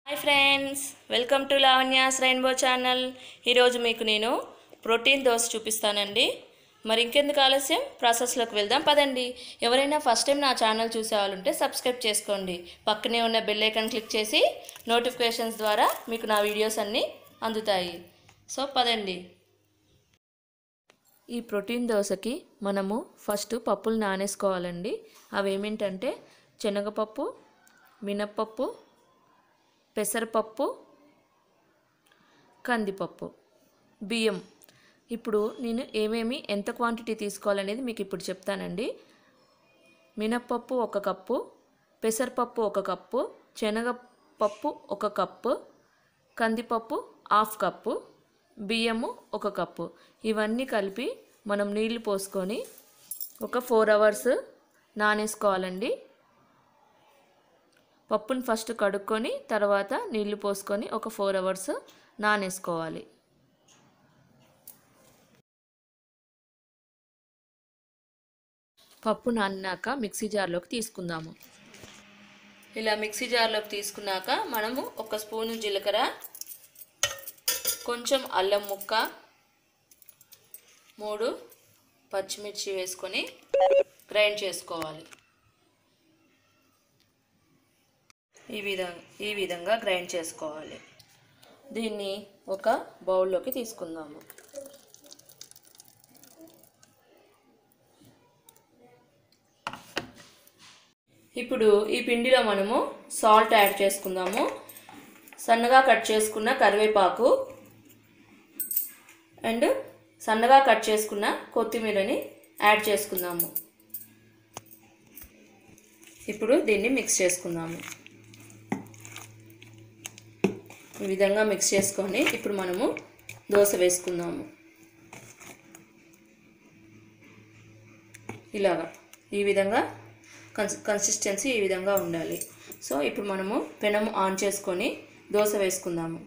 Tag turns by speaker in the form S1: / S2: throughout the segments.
S1: hi friends welcome to Lavanya's rainbow channel ఈరోజు మీకు నేను ప్రోటీన్ దోశ చూపిస్తానండి మరి ఇంకెందుకు ఆలస్యం ప్రాసెస్లోకి వెళ్దాం పదండి ఎవరైనా ఫస్ట్ టైం నా ఛానల్ చూసే వాళ్ళు ఉంటే సబ్స్క్రైబ్ చేసుకోండి పక్కనే ఉన్న బెల్ ఐకాన్ క్లిక్ చేసి నోటిఫికేషన్స్ ద్వారా మీకు నా వీడియోస్ అన్నీ అందుతాయి సో పదండి ఈ ప్రోటీన్ దోశకి మనము ఫస్ట్ పప్పులు నానేసుకోవాలండి అవి ఏమిటంటే శనగపప్పు మినప్పప్పు పెసరపప్పు కందిపప్పు బియ్యం ఇప్పుడు నేను ఏమేమి ఎంత క్వాంటిటీ తీసుకోవాలనేది మీకు ఇప్పుడు చెప్తానండి మినప్పప్పు ఒక కప్పు పెసరపప్పు ఒక కప్పు శనగపప్పు ఒక కప్పు కందిపప్పు హాఫ్ కప్పు బియ్యము ఒక కప్పు ఇవన్నీ కలిపి మనం నీళ్లు పోసుకొని ఒక ఫోర్ అవర్స్ నానేసుకోవాలండి పప్పుని ఫస్ట్ కడుక్కొని తర్వాత నీళ్లు పోసుకొని ఒక ఫోర్ అవర్స్ నానేసుకోవాలి పప్పు నానినాక మిక్సీ జార్లోకి తీసుకుందాము ఇలా మిక్సీ జార్లోకి తీసుకున్నాక మనము ఒక స్పూను జీలకర్ర కొంచెం అల్లం ముక్క మూడు పచ్చిమిర్చి వేసుకొని గ్రైండ్ చేసుకోవాలి ఈ విధంగా ఈ విధంగా గ్రైండ్ చేసుకోవాలి దీన్ని ఒక బౌల్లోకి తీసుకుందాము ఇప్పుడు ఈ పిండిలో మనము సాల్ట్ యాడ్ చేసుకుందాము సన్నగా కట్ చేసుకున్న కరివేపాకు అండ్ సన్నగా కట్ చేసుకున్న కొత్తిమీరని యాడ్ చేసుకుందాము ఇప్పుడు దీన్ని మిక్స్ చేసుకుందాము ఈ విధంగా మిక్స్ చేసుకొని ఇప్పుడు మనము దోశ వేసుకుందాము ఇలాగా ఈ విధంగా కన్స్ కన్సిస్టెన్సీ ఈ విధంగా ఉండాలి సో ఇప్పుడు మనము పెనము ఆన్ చేసుకొని దోశ వేసుకుందాము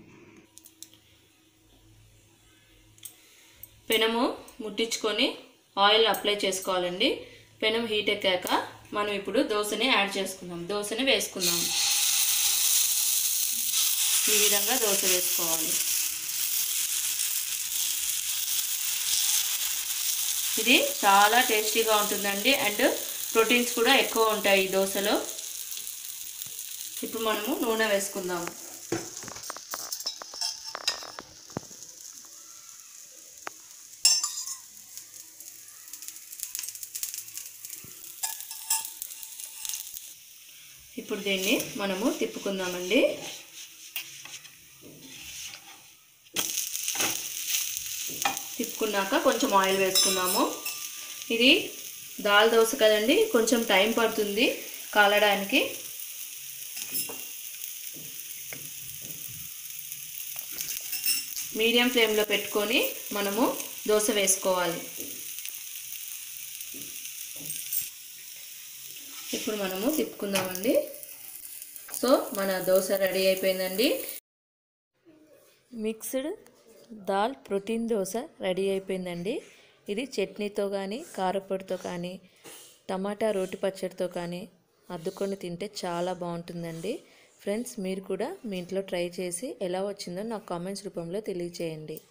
S1: పెనము ముట్టించుకొని ఆయిల్ అప్లై చేసుకోవాలండి పెనం హీట్ ఎక్కాక మనం ఇప్పుడు దోశని యాడ్ చేసుకుందాం దోశని వేసుకుందాం ఈ విధంగా దోశ వేసుకోవాలి ఇది చాలా టేస్టీగా ఉంటుందండి అండ్ ప్రోటీన్స్ కూడా ఎక్కువ ఉంటాయి ఈ దోశలో ఇప్పుడు మనము నూనె వేసుకుందాం ఇప్పుడు దీన్ని మనము తిప్పుకుందామండి తిప్పుకున్నాక కొంచెం ఆయిల్ వేసుకున్నాము ఇది దాల్ దోశ కదండి కొంచెం టైం పడుతుంది కాలడానికి మీడియం ఫ్లేమ్లో పెట్టుకొని మనము దోశ వేసుకోవాలి ఇప్పుడు మనము తిప్పుకుందామండి సో మన దోశ రెడీ అయిపోయిందండి mixed dal protein dosa ready అయిపోయిందండి ఇది చట్నీతో కానీ కారపొడితో కానీ టమాటా రోటి పచ్చడితో కానీ అద్దుకొని తింటే చాలా బాగుంటుందండి ఫ్రెండ్స్ మీరు కూడా మీ ఇంట్లో ట్రై చేసి ఎలా వచ్చిందో నాకు కామెంట్స్ రూపంలో తెలియచేయండి